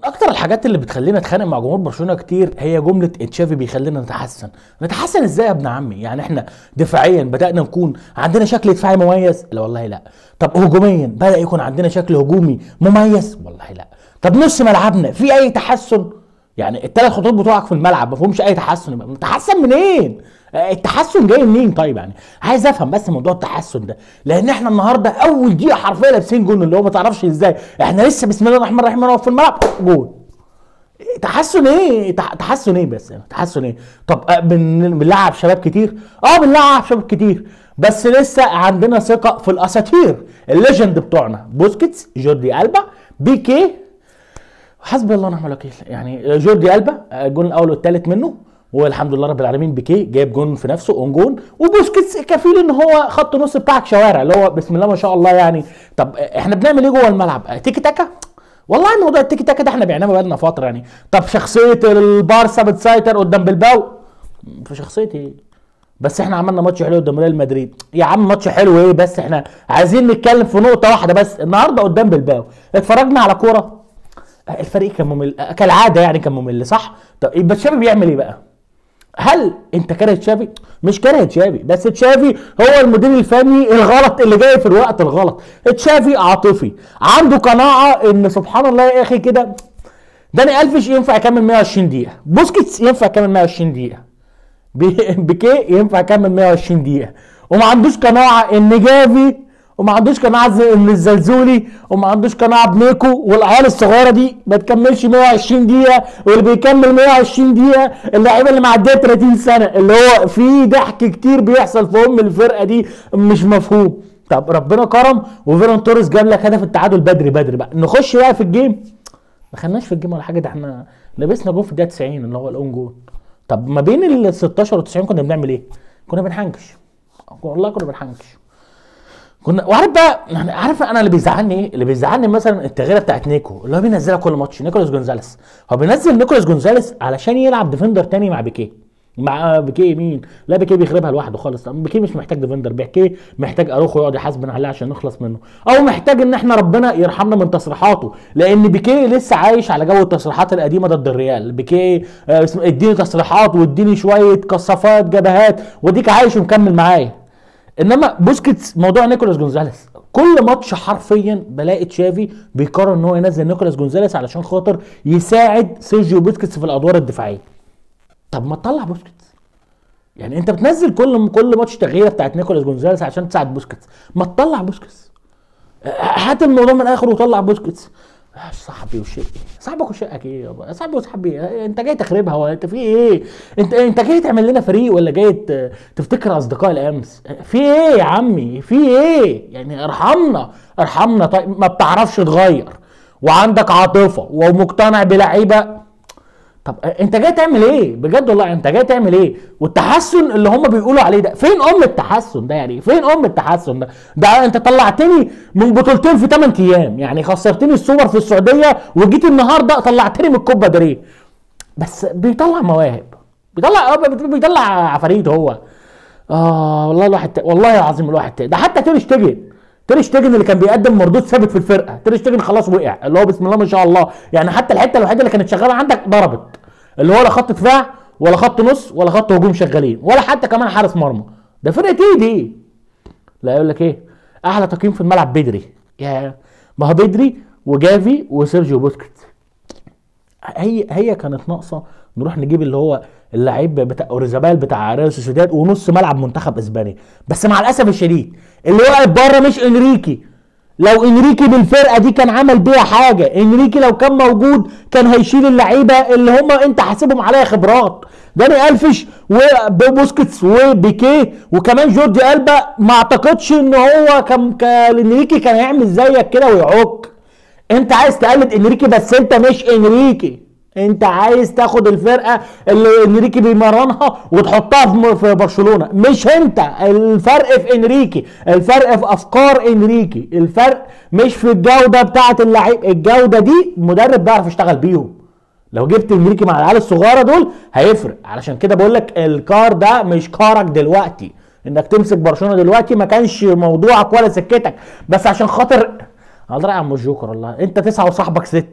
اكتر الحاجات اللي بتخلينا نتخانق مع جمهور برشلونه كتير هي جمله تشافي بيخلينا نتحسن نتحسن ازاي يا ابن عمي يعني احنا دفاعيا بدانا نكون عندنا شكل دفاعي مميز لا والله لا طب هجوميا بدا يكون عندنا شكل هجومي مميز والله لا طب نص ملعبنا في اي تحسن يعني الثلاث خطوط بتوعك في الملعب ما فيهمش اي تحسن يبقى تحسن منين التحسن جاي منين طيب يعني عايز افهم بس موضوع التحسن ده لان احنا النهارده اول دقيقه حرفيا لابسين جون اللي هو ما تعرفش ازاي احنا لسه بسم الله الرحمن الرحيم نقف في الملعب جون تحسن ايه تح- تحسن ايه بس يعني تحسن ايه طب آه، بن- بنلعب شباب كتير اه بنلعب شباب كتير بس لسه عندنا ثقه في الاساطير الليجند بتوعنا بوسكيتس جوردي البا بيكي حسبي الله ونعم الوكيل يعني جوردي البا الجون الاول والثالث منه والحمد لله رب العالمين بيكي جايب جون في نفسه اون جون وبوسكيتس كفيل ان هو خط نص بتاعك شوارع اللي هو بسم الله ما شاء الله يعني طب احنا بنعمل ايه جوه الملعب تيكي تاكا والله موضوع التيكي تاكا ده احنا بنعمله بقالنا فتره يعني طب شخصيه البارسا بتسيطر قدام بلباو في شخصيتي ايه بس احنا عملنا ماتش حلو قدام ريال مدريد يا عم ماتش حلو ايه بس احنا عايزين نتكلم في نقطه واحده بس النهارده قدام بلباو اتفرجنا على كوره الفريق كان ممل كالعاده يعني كان ممل صح طب يبقى تشافي بيعمل ايه بقى هل انت كاره تشافي مش كاره تشافي بس تشافي هو المدير الفني الغلط اللي جاي في الوقت الغلط تشافي عاطفي عنده قناعه ان سبحان الله يا اخي كده داني الفيش ينفع يكمل 120 دقيقه بوسكيتس ينفع يكمل 120 دقيقه بي- بيكيه ينفع يكمل 120 دقيقه وما عندوش قناعه ان جافي وما عندوش قناعه زي ان الزلزولي وما عندوش قناعه بنيكو والعيال الصغيره دي ما تكملش 120 دقيقه واللي بيكمل 120 دقيقه اللعيبه اللي معديه 30 سنه اللي هو في ضحك كتير بيحصل في ام الفرقه دي مش مفهوم طب ربنا كرم وفيرون توريس جاب لك هدف التعادل بدري بدري بقى نخش بقى في الجيم ما خدناش في الجيم ولا حاجه ده احنا لبسنا جون في الدقيقه 90 اللي هو الاون جول طب ما بين ال 16 و 90 كنا بنعمل ايه؟ كنا بنحنكش والله كنا بنحنكش كنا وعارف بقى يعني عارف انا اللي بيزعلني ايه؟ اللي بيزعلني مثلا التغييره بتاعت نيكو اللي هو بينزلها كل ماتش نيكولاس جونزاليس هو بينزل نيكولاس جونزاليس علشان يلعب ديفندر تاني مع بيكيه مع بيكيه مين؟ لا بيكيه بيخربها لوحده خالص بيكيه مش محتاج ديفندر بيكيه محتاج اروخو يقعد يحاسبنا عليه عشان نخلص منه او محتاج ان احنا ربنا يرحمنا من تصريحاته لان بيكيه لسه عايش على جو التصريحات القديمه ضد الريال بيكيه آه، اسم- اديني تصريحات واديني شويه كصفات جبهات واديك عايش ومكمل معايا انما بوسكيتس موضوع نيكولاس جونزاليس كل ماتش حرفيا بلاقي تشافي بيقرر ان هو ينزل نيكولاس جونزاليس علشان خاطر يساعد سيرجيو بوسكيتس في الادوار الدفاعيه طب ما تطلع بوسكيتس يعني انت بتنزل كل كل ماتش تغييره بتاعت نيكولاس جونزاليس عشان تساعد بوسكيتس ما تطلع بوسكيتس هات الموضوع من اخره وطلع بوسكيتس آه، صاحبي وشقي صاحبك وشقك ايه يابا صاحبي وصاحبي إيه؟ انت جاي تخربها ولا انت في ايه انت انت جاي تعمل لنا فريق ولا جاي ت- تفتكر اصدقاء الامس في ايه يا عمي في ايه يعني ارحمنا ارحمنا طيب ما بتعرفش تغير وعندك عاطفه ومقتنع بلعيبه طب انت جاي تعمل ايه بجد والله انت جاي تعمل ايه والتحسن اللي هم بيقولوا عليه ده فين ام التحسن ده يعني فين ام التحسن ده ده انت طلعتني من بطولتين في 8 ايام يعني خسرتني السوبر في السعوديه وجيت النهارده طلعتني من الكوبا دري بس بيطلع مواهب بيطلع بيطلع عفاريت هو اه والله الواحد تا- والله العظيم الواحد تا- ده حتى تير شتيجن تير شتيجن اللي كان بيقدم مردود ثابت في الفرقه تير شتيجن خلاص وقع اللي هو بسم الله ما شاء الله يعني حتى الحته الوحيده اللي كانت شغاله عندك ضربت اللي هو لا خط دفاع ولا خط نص ولا خط هجوم شغالين ولا حتى كمان حارس مرمى ده فرقه ايه دي لا يقول لك ايه احلى تقييم في الملعب بدري يا ما هو بدري وجافي وسيرجيو بوسكيتس هي هي كانت ناقصه نروح نجيب اللي هو اللعيب بتاع اوريزابال بتاع ريال سوسيداد ونص ملعب منتخب اسبانيا بس مع الاسف الشديد اللي واقف بره مش انريكي لو انريكي بالفرقه دي كان عمل بيها حاجه انريكي لو كان موجود كان هيشيل اللعيبه اللي هم انت حاسبهم عليها خبرات داني الفش وبوسكيتس وبيكيه وكمان جوردي البا ما اعتقدش ان هو كان كان انريكي كان هيعمل زيك كده ويعك انت عايز تقلد انريكي بس انت مش انريكي انت عايز تاخد الفرقه اللي انريكي بيمرنها وتحطها في م- في برشلونه مش انت الفرق في انريكي الفرق في افكار انريكي الفرق مش في الجوده بتاعه اللعيب الجوده دي مدرب بيعرف يشتغل بيهم لو جبت انريكي مع العيال الصغيره دول هيفرق علشان كده بقول لك الكار ده مش كارك دلوقتي انك تمسك برشلونه دلوقتي ما كانش موضوعك ولا سكتك بس عشان خاطر الله يا عم الجوكر والله انت تسعه وصاحبك سته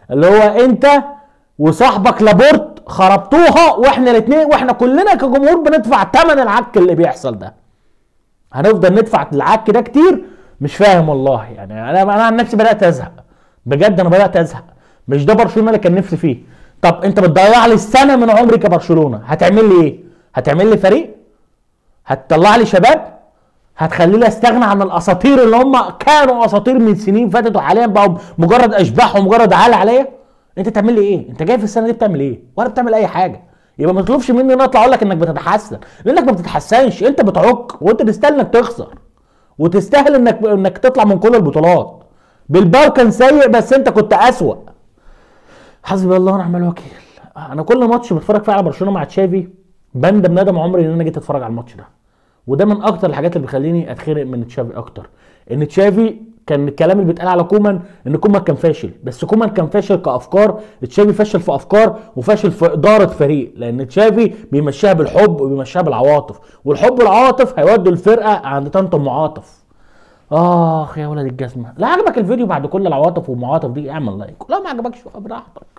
اللي هو انت وصاحبك لابورت خربتوها واحنا الاثنين واحنا كلنا كجمهور بندفع ثمن العك اللي بيحصل ده هنفضل ندفع العك ده كتير مش فاهم والله يعني انا انا عن نفسي بدات ازهق بجد انا بدات ازهق مش ده برشلونه اللي كان نفسي فيه طب انت بتضيع لي السنه من عمري كبرشلونه هتعمل لي ايه هتعمل لي فريق هتطلع لي شباب هتخليني استغنى عن الاساطير اللي هم كانوا اساطير من سنين فاتت وحاليا بقوا مجرد اشباح ومجرد عال عليا انت تعمل لي ايه انت جاي في السنه دي بتعمل ايه ولا بتعمل اي حاجه يبقى ما تطلبش مني ان اطلع اقول لك انك بتتحسن لانك ما بتتحسنش انت بتعك وانت تستاهل انك تخسر وتستاهل انك انك تطلع من كل البطولات بالباو كان سيء بس انت كنت اسوأ حسبي الله ونعم الوكيل انا كل ماتش بتفرج فيه على برشلونه مع تشافي بندم ندم عمري ان انا جيت اتفرج على الماتش ده وده من اكتر الحاجات اللي بيخليني اتخنق من تشافي اكتر ان تشافي كان الكلام اللي بيتقال على كومان ان كومان كان فاشل بس كومان كان فاشل كافكار تشافي فاشل في افكار وفاشل في اداره فريق لان تشافي بيمشيها بالحب وبيمشيها بالعواطف والحب والعواطف هيودوا الفرقه عند طنط ام عاطف اخ يا ولد الجزمه لا عجبك الفيديو بعد كل العواطف والمعاطف دي اعمل لايك لا ما عجبكش براحتك